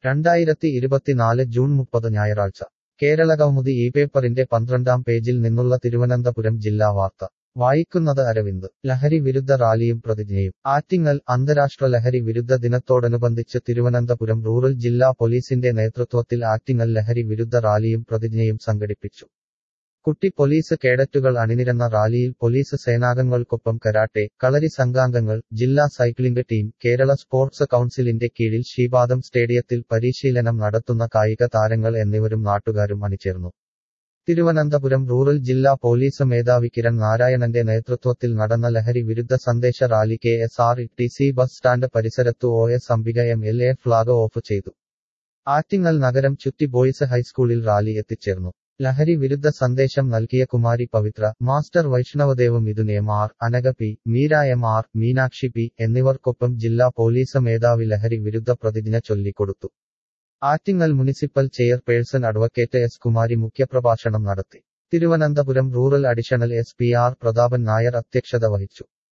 രണ്ടായിരത്തി ഇരുപത്തിനാല് ജൂൺ മുപ്പത് ഞായറാഴ്ച കേരളകൗമുദി ഈ പേപ്പറിന്റെ പന്ത്രണ്ടാം പേജിൽ നിന്നുള്ള തിരുവനന്തപുരം ജില്ലാ വാർത്ത വായിക്കുന്നത് അരവിന്ദ് ലഹരി വിരുദ്ധ റാലിയും പ്രതിജ്ഞയും ആറ്റിങ്ങൽ അന്താരാഷ്ട്ര ലഹരി വിരുദ്ധ ദിനത്തോടനുബന്ധിച്ച് തിരുവനന്തപുരം റൂറൽ ജില്ലാ പോലീസിന്റെ നേതൃത്വത്തിൽ ആറ്റിങ്ങൽ ലഹരി വിരുദ്ധ റാലിയും പ്രതിജ്ഞയും സംഘടിപ്പിച്ചു കുട്ടി പോലീസ് കേഡറ്റുകൾ അണിനിരന്ന റാലിയിൽ പോലീസ് സേനാംഗങ്ങൾക്കൊപ്പം കരാട്ടെ കളരി സംഘാംഗങ്ങൾ ജില്ലാ സൈക്ലിംഗ് ടീം കേരള സ്പോർട്സ് കൗൺസിലിന്റെ കീഴിൽ ശ്രീപാദം സ്റ്റേഡിയത്തിൽ പരിശീലനം നടത്തുന്ന കായിക താരങ്ങൾ എന്നിവരും നാട്ടുകാരും അണിചേർന്നു തിരുവനന്തപുരം റൂറൽ ജില്ലാ പോലീസ് മേധാവി കിരൺ നാരായണന്റെ നേതൃത്വത്തിൽ നടന്ന ലഹരി വിരുദ്ധ സന്ദേശ റാലി K S R T C bus stand പരിസരത്തു O S Ambika M L A flag off ചെയ്തു ആറ്റിങ്ങൽ നഗരം ചുറ്റി ബോയ്സ് ഹൈസ്കൂളിൽ റാലി എത്തിച്ചേർന്നു ലഹരി വിരുദ്ധ സന്ദേശം നൽകിയ കുമാരി Pavithra master Vaishnavadev Mithun M R Anagha P Meera M R Meenakshi P എന്നിവർക്കൊപ്പം ജില്ലാ പോലീസ് മേധാവി ലഹരി വിരുദ്ധ പ്രതിജ്ഞ ചൊല്ലിക്കൊടുത്തു Attingal municipal chairperson advocate S Kumari മുഖ്യപ്രഭാഷണം നടത്തി Thiruvananthapuram rural additional S P R Prathapan Nair അധ്യക്ഷത വഹിച്ചു